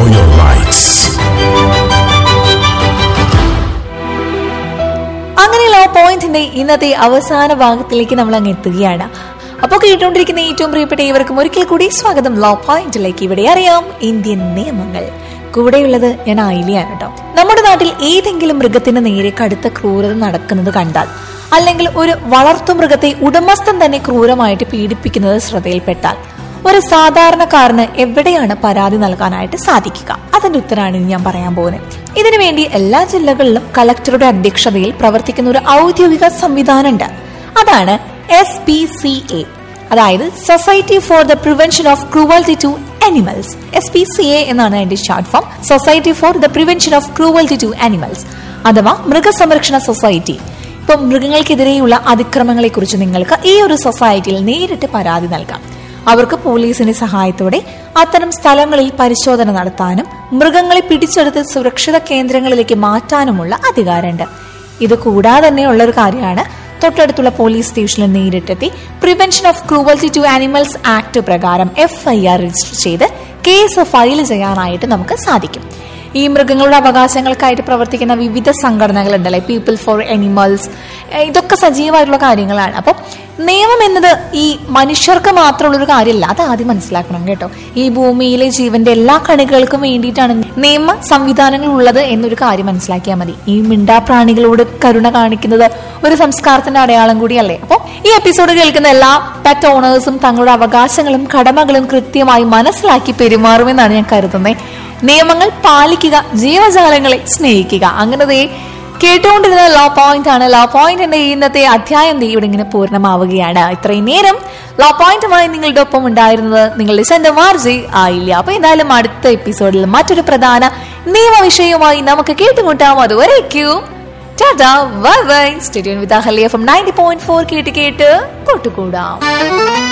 your rights. അങ്ങനെയുള്ള ആ പോയിന്റിന്റെ ഇന്നത്തെ അവസാന ഭാഗത്തിലേക്ക് നമ്മൾ അങ്ങ് എത്തുകയാണ് അപ്പോൾ കേട്ടുകൊണ്ടിരിക്കുന്ന ഏറ്റവും പ്രിയപ്പെട്ട ഏവർക്കും ഒരിക്കൽ കൂടി സ്വാഗതം ലോ പോയിന്റിലേക്ക് ഇവിടെ അറിയാം ഇന്ത്യൻ നിയമങ്ങൾ കൂടെയുള്ളത് ഞാൻ ആയിലിയാണ് കേട്ടോ നമ്മുടെ നാട്ടിൽ ഏതെങ്കിലും മൃഗത്തിന് നേരെ കടുത്ത ക്രൂരത നടക്കുന്നത് കണ്ടാൽ അല്ലെങ്കിൽ ഒരു വളർത്തു മൃഗത്തെ ഉടമസ്ഥൻ തന്നെ ക്രൂരമായിട്ട് പീഡിപ്പിക്കുന്നത് ശ്രദ്ധയിൽപ്പെട്ടാൽ ഒരു സാധാരണക്കാരന് എവിടെയാണ് പരാതി നൽകാനായിട്ട് സാധിക്കുക അതിന്റെ ഉത്തരമാണ് ഇനി ഞാൻ പറയാൻ പോകുന്നത് ഇതിനുവേണ്ടി എല്ലാ ജില്ലകളിലും കളക്ടറുടെ അധ്യക്ഷതയിൽ പ്രവർത്തിക്കുന്ന ഒരു ഔദ്യോഗിക സംവിധാനമുണ്ട് അതാണ് എസ് പി സി എ അതായത് society for the prevention of cruelty to animals S P C A എന്നാണ് അതിന്റെ short form society for the prevention of cruelty to animals അഥവാ മൃഗസംരക്ഷണ സൊസൈറ്റി ഇപ്പം മൃഗങ്ങൾക്കെതിരെയുള്ള അതിക്രമങ്ങളെ കുറിച്ച് നിങ്ങൾക്ക് ഈ ഒരു സൊസൈറ്റിയിൽ നേരിട്ട് പരാതി നൽകാം അവർക്ക് പോലീസിന്റെ സഹായത്തോടെ അത്തരം സ്ഥലങ്ങളിൽ പരിശോധന നടത്താനും മൃഗങ്ങളെ പിടിച്ചെടുത്ത് സുരക്ഷിത കേന്ദ്രങ്ങളിലേക്ക് മാറ്റാനുമുള്ള അധികാരമുണ്ട് ഇത് കൂടാതെ തന്നെ ഉള്ള ഒരു കാര്യമാണ് തൊട്ടടുത്തുള്ള പോലീസ് സ്റ്റേഷനിൽ നേരിട്ടെത്തി prevention of cruelty to animals act പ്രകാരം എഫ് ഐ ആർ രജിസ്റ്റർ ചെയ്ത് കേസ് ഫയൽ ചെയ്യാനായിട്ട് നമുക്ക് സാധിക്കും ഈ മൃഗങ്ങളുടെ അവകാശങ്ങൾക്കായിട്ട് പ്രവർത്തിക്കുന്ന വിവിധ സംഘടനകളുണ്ടല്ലേ പീപ്പിൾ ഫോർ അനിമൽസ് ഇതൊക്കെ സജീവമായിട്ടുള്ള കാര്യങ്ങളാണ് അപ്പം നിയമം എന്നത് ഈ മനുഷ്യർക്ക് മാത്രമുള്ള ഒരു കാര്യമല്ല അത് ആദ്യം മനസ്സിലാക്കണം കേട്ടോ ഈ ഭൂമിയിലെ ജീവന്റെ എല്ലാ കണികൾക്കും വേണ്ടിയിട്ടാണ് നിയമ സംവിധാനങ്ങൾ ഉള്ളത് എന്നൊരു കാര്യം മനസ്സിലാക്കിയാൽ മതി ഈ മിണ്ടാപ്രാണികളോട് കരുണ കാണിക്കുന്നത് ഒരു സംസ്കാരത്തിന്റെ അടയാളം കൂടിയല്ലേ അപ്പോൾ ഈ എപ്പിസോഡ് കേൾക്കുന്ന എല്ലാ പെറ്റ് ഓണേഴ്സും തങ്ങളുടെ അവകാശങ്ങളും കടമകളും കൃത്യമായി മനസ്സിലാക്കി പെരുമാറുമെന്നാണ് ഞാൻ കരുതുന്നത് നിയമങ്ങൾ പാലിക്കുക ജീവജാലങ്ങളെ സ്നേഹിക്കുക അങ്ങനെ ദേ കേട്ടുകൊണ്ടിരുന്ന ലോ പോയിന്റ് ആണ് ലോ പോയിന്റിന്റെ ഇന്നത്തെ അധ്യായം ദേ ഇവിടെ ഇങ്ങനെ പൂർണ്ണമാവുകയാണ് ഇത്രയും നേരം ലോ പോയിന്റുമായി നിങ്ങളുടെ ഒപ്പം ഉണ്ടായിരുന്നത് നിങ്ങളുടെ സ്വന്തം മാർജി ആയില്ല അപ്പൊ എന്തായാലും അടുത്ത എപ്പിസോഡിൽ മറ്റൊരു പ്രധാന നിയമവിഷയവുമായി നമുക്ക് കേട്ടുമുട്ടാം അതുവരേക്കും tata bye bye stay tuned with Ahalya FM ninety point four ഫോർ കേട്ട് കേട്ട് കൊട്ടുകൂടാം